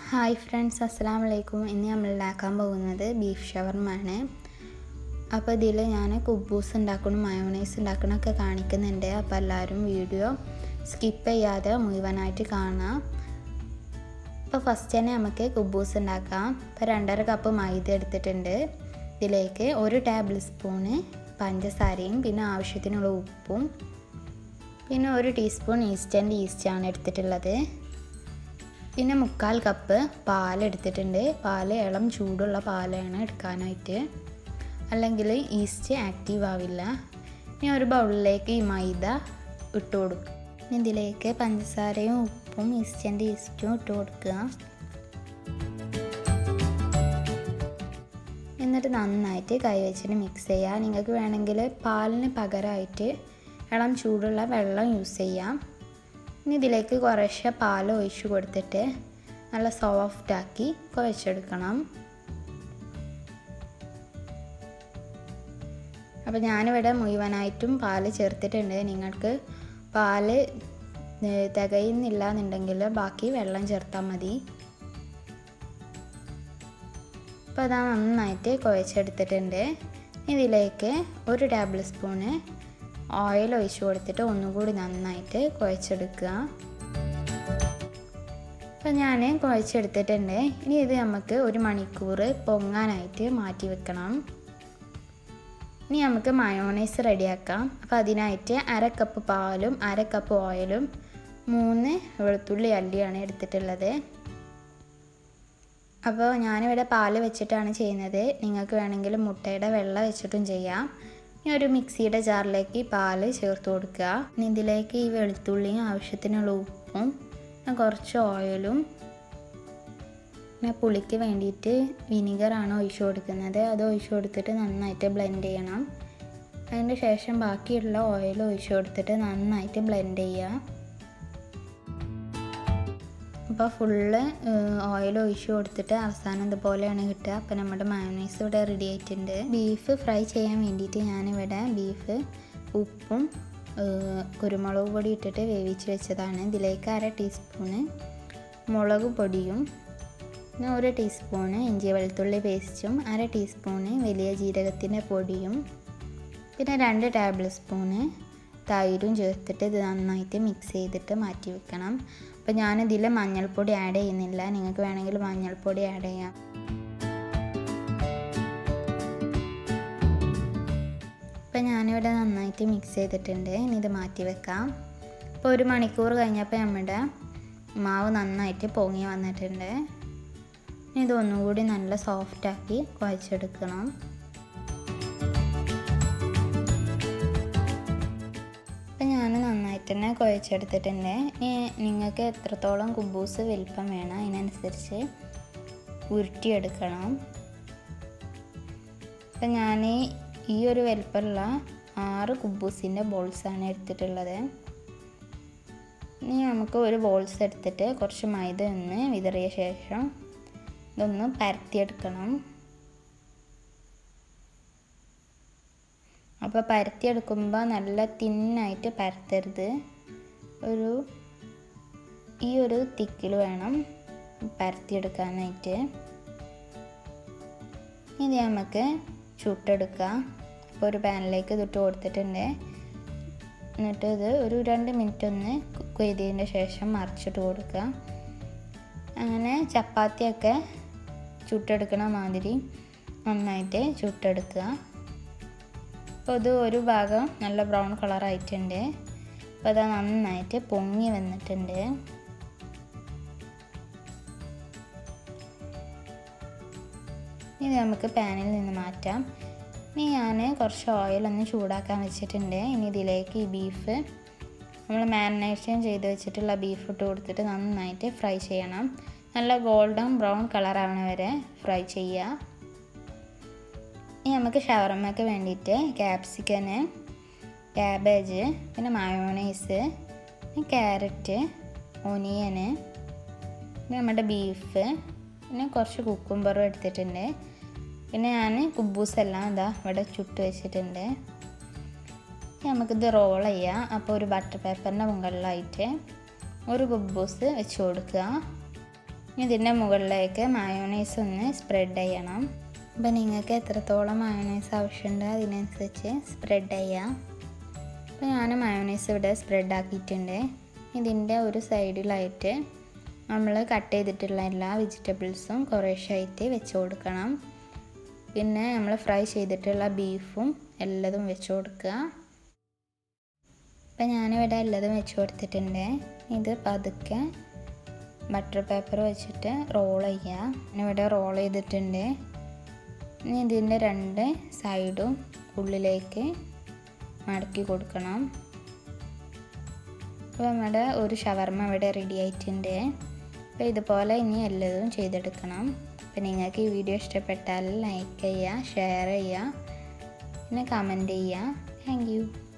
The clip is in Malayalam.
ഹായ് ഫ്രണ്ട്സ് അസ്സാം വലൈക്കും ഇന്ന് നമ്മൾ ഉണ്ടാക്കാൻ പോകുന്നത് ബീഫ് ഷവർമാണ് അപ്പോൾ ഇതിൽ ഞാൻ കുബൂസ് ഉണ്ടാക്കണം മയോണൈസ് ഉണ്ടാക്കണമൊക്കെ കാണിക്കുന്നുണ്ട് അപ്പോൾ എല്ലാവരും വീഡിയോ സ്കിപ്പ് ചെയ്യാതെ മുഴുവനായിട്ട് കാണാം അപ്പോൾ ഫസ്റ്റ് തന്നെ നമുക്ക് കുബൂസ് ഉണ്ടാക്കാം ഇപ്പോൾ രണ്ടര കപ്പ് മൈദ എടുത്തിട്ടുണ്ട് ഇതിലേക്ക് ഒരു ടേബിൾ സ്പൂണ് പഞ്ചസാരയും പിന്നെ ആവശ്യത്തിനുള്ള ഉപ്പും പിന്നെ ഒരു ടീസ്പൂൺ ഈസ്റ്റേൻ്റെ ഈസ്റ്റാണ് എടുത്തിട്ടുള്ളത് പിന്നെ മുക്കാൽ കപ്പ് പാൽ എടുത്തിട്ടുണ്ട് പാൽ ഇളം ചൂടുള്ള പാലാണ് എടുക്കാനായിട്ട് അല്ലെങ്കിൽ ഈസ്റ്റ് ആക്റ്റീവ് ആവില്ല ഇനി ഒരു ബൗളിലേക്ക് ഈ മൈദ ഇട്ട് കൊടുക്കുക ഇതിലേക്ക് പഞ്ചസാരയും ഉപ്പും ഈസ്റ്റൻ്റെ ഈസ്റ്റും ഇട്ട് കൊടുക്കുക എന്നിട്ട് നന്നായിട്ട് കൈവച്ചിട്ട് മിക്സ് ചെയ്യുക നിങ്ങൾക്ക് വേണമെങ്കിൽ പാലിന് പകരമായിട്ട് ഇളം ചൂടുള്ള വെള്ളം യൂസ് ചെയ്യാം ഇനി ഇതിലേക്ക് കുറേശ്ശെ പാൽ ഒഴിച്ച് കൊടുത്തിട്ട് നല്ല സോഫ്റ്റാക്കി കുഴച്ചെടുക്കണം അപ്പോൾ ഞാനിവിടെ മുഴുവനായിട്ടും പാൽ ചേർത്തിട്ടുണ്ട് നിങ്ങൾക്ക് പാല് തികയുന്നില്ല എന്നുണ്ടെങ്കിൽ ബാക്കി വെള്ളം ചേർത്താൽ മതി അപ്പോൾ അതാ നന്നായിട്ട് കുഴച്ചെടുത്തിട്ടുണ്ട് ഇതിലേക്ക് ഒരു ടേബിൾ സ്പൂണ് ഓയിൽ ഒഴിച്ച് കൊടുത്തിട്ട് ഒന്നുകൂടി നന്നായിട്ട് കുഴച്ചെടുക്കുക അപ്പോൾ ഞാൻ കുഴച്ചെടുത്തിട്ടുണ്ട് ഇനി ഇത് നമുക്ക് ഒരു മണിക്കൂർ പൊങ്ങാനായിട്ട് മാറ്റി വെക്കണം ഇനി നമുക്ക് മയോണൈസ് റെഡിയാക്കാം അപ്പോൾ അതിനായിട്ട് അര കപ്പ് പാലും അര കപ്പ് ഓയിലും മൂന്ന് വെളുത്തുള്ളി അല്ലിയാണ് എടുത്തിട്ടുള്ളത് അപ്പോൾ ഞാനിവിടെ പാല് വെച്ചിട്ടാണ് ചെയ്യുന്നത് നിങ്ങൾക്ക് വേണമെങ്കിൽ മുട്ടയുടെ വെള്ളം വെച്ചിട്ടും ചെയ്യാം ഇനി ഒരു മിക്സിയുടെ ജാറിലേക്ക് പാല് ചേർത്ത് കൊടുക്കുക ഇനി ഇതിലേക്ക് ഈ വെളുത്തുള്ളിയും ആവശ്യത്തിനുള്ള ഉപ്പും പിന്നെ കുറച്ച് ഓയിലും പിന്നെ പുളിക്ക് വേണ്ടിയിട്ട് വിനിഗറാണ് ഒഴിച്ചു കൊടുക്കുന്നത് അത് ഒഴിച്ചു കൊടുത്തിട്ട് നന്നായിട്ട് ബ്ലെൻഡ് ചെയ്യണം അതിൻ്റെ ശേഷം ബാക്കിയുള്ള ഓയിൽ ഒഴിച്ചു കൊടുത്തിട്ട് നന്നായിട്ട് ബ്ലെൻഡ് ചെയ്യുക അപ്പോൾ ഫുള്ള് ഓയിൽ ഒഴിച്ച് കൊടുത്തിട്ട് അവസാനം ഇതുപോലെയാണ് കിട്ടുക അപ്പോൾ നമ്മുടെ മയോണൈസ് ഇവിടെ റെഡി ആയിട്ടുണ്ട് ബീഫ് ഫ്രൈ ചെയ്യാൻ വേണ്ടിയിട്ട് ഞാനിവിടെ ബീഫ് ഉപ്പും കുരുമുളക് പൊടി ഇട്ടിട്ട് വേവിച്ച് വെച്ചതാണ് ഇതിലേക്ക് അര ടീസ്പൂണ് മുളക് പൊടിയും പിന്നെ ഒരു ടീസ്പൂണ് ഇഞ്ചി വെളുത്തുള്ളി പേസ്റ്റും അര ടീസ്പൂണ് വലിയ ജീരകത്തിൻ്റെ പൊടിയും പിന്നെ രണ്ട് ടേബിൾ സ്പൂണ് തൈരും ചേർത്തിട്ട് ഇത് നന്നായിട്ട് മിക്സ് ചെയ്തിട്ട് മാറ്റി വെക്കണം അപ്പോൾ ഞാനിതിൽ മഞ്ഞൾപ്പൊടി ആഡ് ചെയ്യുന്നില്ല നിങ്ങൾക്ക് വേണമെങ്കിൽ മഞ്ഞൾപ്പൊടി ആഡ് ചെയ്യാം അപ്പോൾ ഞാനിവിടെ നന്നായിട്ട് മിക്സ് ചെയ്തിട്ടുണ്ട് ഇനി ഇത് മാറ്റി വെക്കാം ഇപ്പോൾ ഒരു മണിക്കൂർ കഴിഞ്ഞപ്പോൾ നമ്മുടെ മാവ് നന്നായിട്ട് പൊങ്ങി വന്നിട്ടുണ്ട് ഇനി ഇത് ഒന്നുകൂടി നല്ല സോഫ്റ്റാക്കി കുഴച്ചെടുക്കണം അപ്പം ഞാൻ നന്നായിട്ട് തന്നെ കുഴച്ചെടുത്തിട്ടുണ്ട് ഇനി നിങ്ങൾക്ക് എത്രത്തോളം കുബൂസ് വലിപ്പം വേണം അതിനനുസരിച്ച് ഉരുട്ടിയെടുക്കണം അപ്പം ഞാൻ ഈ ഒരു വലിപ്പമുള്ള ആറ് കുബൂസിൻ്റെ ബോൾസാണ് എടുത്തിട്ടുള്ളത് ഇനി നമുക്ക് ഒരു ബോൾസ് എടുത്തിട്ട് കുറച്ച് മൈദ ഒന്ന് വിതറിയ ശേഷം ഇതൊന്ന് പരത്തിയെടുക്കണം അപ്പോൾ പരത്തിയെടുക്കുമ്പോൾ നല്ല തിന്നായിട്ട് പരത്തരുത് ഒരു ഈ ഒരു തിക്കിൽ വേണം പരത്തിയെടുക്കാനായിട്ട് ഇത് നമുക്ക് ചുട്ടെടുക്കാം അപ്പോൾ ഒരു പാനിലേക്ക് ഇതിട്ട് കൊടുത്തിട്ടുണ്ട് എന്നിട്ട് ഇത് ഒരു രണ്ട് മിനിറ്റ് ഒന്ന് കുക്ക് ചെയ്തതിൻ്റെ ശേഷം മറിച്ചിട്ട് കൊടുക്കുക അങ്ങനെ ചപ്പാത്തിയൊക്കെ ചുട്ടെടുക്കണ മാതിരി നന്നായിട്ട് ചുട്ടെടുക്കുക അപ്പോൾ ഇത് ഒരു ഭാഗം നല്ല ബ്രൗൺ കളറായിട്ടുണ്ട് അപ്പോൾ അത് നന്നായിട്ട് പൊങ്ങി വന്നിട്ടുണ്ട് ഇത് നമുക്ക് പാനിൽ നിന്ന് മാറ്റാം ഇനി ഞാൻ കുറച്ച് ഓയിൽ ഒന്ന് ചൂടാക്കാൻ വെച്ചിട്ടുണ്ട് ഇനി ഇതിലേക്ക് ഈ ബീഫ് നമ്മൾ മാരിനേഷൻ ചെയ്ത് വെച്ചിട്ടുള്ള ബീഫ് ഇട്ട് കൊടുത്തിട്ട് നന്നായിട്ട് ഫ്രൈ ചെയ്യണം നല്ല ഗോൾഡൻ ബ്രൗൺ കളർ ആവണ വരെ ഫ്രൈ ചെയ്യുക ഇനി നമുക്ക് ഷവർമ്മയ്ക്ക് വേണ്ടിയിട്ട് ക്യാപ്സിക്കന് ക്യാബേജ് പിന്നെ മയോണൈസ് ക്യാരറ്റ് ഒനിയന് പിന്നെ നമ്മുടെ ബീഫ് പിന്നെ കുറച്ച് കുക്കുംബറും എടുത്തിട്ടുണ്ട് പിന്നെ ഞാൻ കുബൂസ് എല്ലാം ഇതാ ഇവിടെ ചുട്ട് വെച്ചിട്ടുണ്ട് നമുക്കിത് റോൾ ചെയ്യാം അപ്പോൾ ഒരു ബട്ടർ പേപ്പറിൻ്റെ മുകളിലായിട്ട് ഒരു കുബൂസ് വെച്ച് കൊടുക്കുക ഇതിൻ്റെ മുകളിലേക്ക് മയോണൈസ് ഒന്ന് സ്പ്രെഡ് ചെയ്യണം അപ്പോൾ നിങ്ങൾക്ക് എത്രത്തോളം മയോണൈസ് ആവശ്യമുണ്ട് അതിനനുസരിച്ച് സ്പ്രെഡ് ചെയ്യാം അപ്പോൾ ഞാൻ മയോണൈസ് ഇവിടെ സ്പ്രെഡ് ആക്കിയിട്ടുണ്ട് ഇതിൻ്റെ ഒരു സൈഡിലായിട്ട് നമ്മൾ കട്ട് ചെയ്തിട്ടുള്ള എല്ലാ വെജിറ്റബിൾസും കുറേശ്ശായിട്ട് വെച്ച് കൊടുക്കണം പിന്നെ നമ്മൾ ഫ്രൈ ചെയ്തിട്ടുള്ള ബീഫും എല്ലാതും വെച്ച് കൊടുക്കുക ഇപ്പം ഞാനിവിടെ എല്ലാതും വെച്ച് കൊടുത്തിട്ടുണ്ട് ഇത് പതുക്കെ ബട്ടർ പേപ്പർ വെച്ചിട്ട് റോൾ ചെയ്യുക ഞാനിവിടെ റോൾ ചെയ്തിട്ടുണ്ട് ഇനി ഇതിൻ്റെ രണ്ട് സൈഡും ഉള്ളിലേക്ക് മടക്കി കൊടുക്കണം അപ്പോൾ നമ്മുടെ ഒരു ഷവർമ്മ ഇവിടെ റെഡി ആയിട്ടുണ്ട് അപ്പോൾ ഇതുപോലെ ഇനി എല്ലാതും ചെയ്തെടുക്കണം അപ്പോൾ നിങ്ങൾക്ക് ഈ വീഡിയോ ഇഷ്ടപ്പെട്ടാൽ ലൈക്ക് ചെയ്യുക ഷെയർ ചെയ്യുക പിന്നെ കമൻറ്റ് ചെയ്യുക താങ്ക്